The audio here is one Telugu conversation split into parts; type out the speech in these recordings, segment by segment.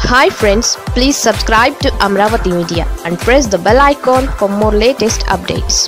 hi friends please subscribe to Amaravati media and press the bell icon for more latest updates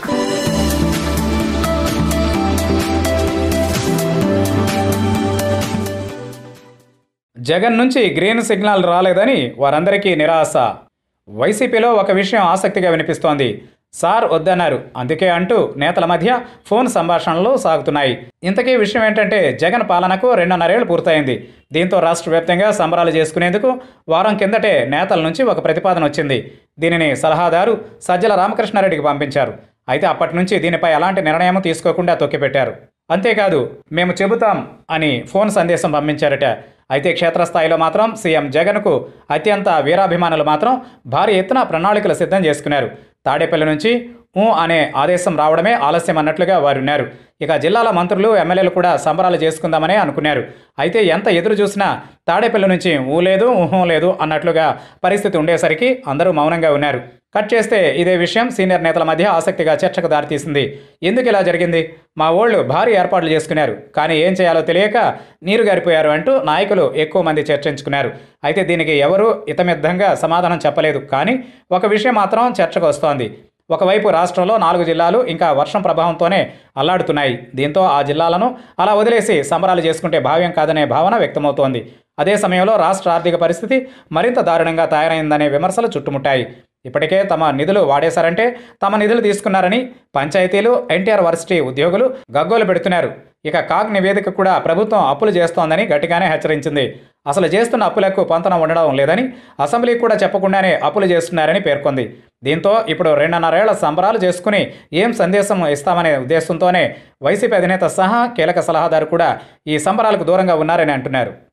Jagan నుంచి గ్రీన్ సిగ్నల్ రాలేదని వారందరికీ నిరాశ వైసీపీలో ఒక విషయం ఆసక్తిగా వినిపిస్తోంది సార్ వద్దన్నారు అందుకే అంటూ నేతల మధ్య ఫోన్ సంభాషణలు సాగుతున్నాయి ఇంతకీ విషయం ఏంటంటే జగన్ పాలనకు రెండున్నరేళ్లు పూర్తయింది దీంతో రాష్ట్ర వ్యాప్తంగా సంబరాలు చేసుకునేందుకు వారం కిందటే నేతల నుంచి ఒక ప్రతిపాదన వచ్చింది దీనిని సలహాదారు సజ్జల రామకృష్ణారెడ్డికి పంపించారు అయితే అప్పటి నుంచి దీనిపై ఎలాంటి నిర్ణయం తీసుకోకుండా తొక్కిపెట్టారు అంతేకాదు మేము చెబుతాం అని ఫోన్ సందేశం పంపించారట అయితే క్షేత్రస్థాయిలో మాత్రం సీఎం జగన్కు అత్యంత వీరాభిమానులు మాత్రం భారీ ఎత్తున ప్రణాళికలు సిద్ధం చేసుకున్నారు తాడేపల్లి నుంచి ఊ అనే ఆదేశం రావడమే ఆలస్యం అన్నట్లుగా వారున్నారు ఇక జిల్లాల మంత్రులు ఎమ్మెల్యేలు కూడా సంబరాలు చేసుకుందామనే అనుకున్నారు అయితే ఎంత ఎదురు చూసినా తాడేపల్లి నుంచి ఊ లేదు ఊహం లేదు అన్నట్లుగా పరిస్థితి ఉండేసరికి అందరూ మౌనంగా ఉన్నారు కట్ చేస్తే ఇదే విషయం సీనియర్ నేతల మధ్య ఆసక్తిగా చర్చకు దారితీసింది ఎందుకు ఇలా జరిగింది మా ఓళ్ళు భారీ ఏర్పాట్లు చేసుకున్నారు కానీ ఏం చేయాలో తెలియక నీరు గారిపోయారు అంటూ నాయకులు ఎక్కువ మంది చర్చించుకున్నారు అయితే దీనికి ఎవరూ ఇతమిద్ధంగా సమాధానం చెప్పలేదు కానీ ఒక విషయం మాత్రం చర్చకు వస్తోంది ఒకవైపు రాష్ట్రంలో నాలుగు జిల్లాలు ఇంకా వర్షం ప్రభావంతోనే అల్లాడుతున్నాయి దీంతో ఆ జిల్లాలను అలా వదిలేసి సంబరాలు చేసుకుంటే భావ్యం కాదనే భావన వ్యక్తమవుతోంది అదే సమయంలో రాష్ట్ర ఆర్థిక పరిస్థితి మరింత దారుణంగా తయారైందనే విమర్శలు చుట్టుముట్టాయి ఇప్పటికే తమ నిధులు వాడేశారంటే తమ నిధులు తీసుకున్నారని పంచాయతీలు ఎన్టీఆర్ వర్సిటీ ఉద్యోగులు గగ్గోలు పెడుతున్నారు ఇక కాగ్ నివేదిక కూడా ప్రభుత్వం అప్పులు చేస్తోందని గట్టిగానే హెచ్చరించింది అసలు చేస్తున్న అప్పులకు పొంతన ఉండడం లేదని అసెంబ్లీ కూడా చెప్పకుండానే అప్పులు చేస్తున్నారని పేర్కొంది దీంతో ఇప్పుడు రెండున్నరేళ్ల సంబరాలు చేసుకుని ఏం సందేశం ఇస్తామనే ఉద్దేశంతోనే వైసీపీ అధినేత సహా కీలక సలహాదారు కూడా ఈ సంబరాలకు దూరంగా ఉన్నారని అంటున్నారు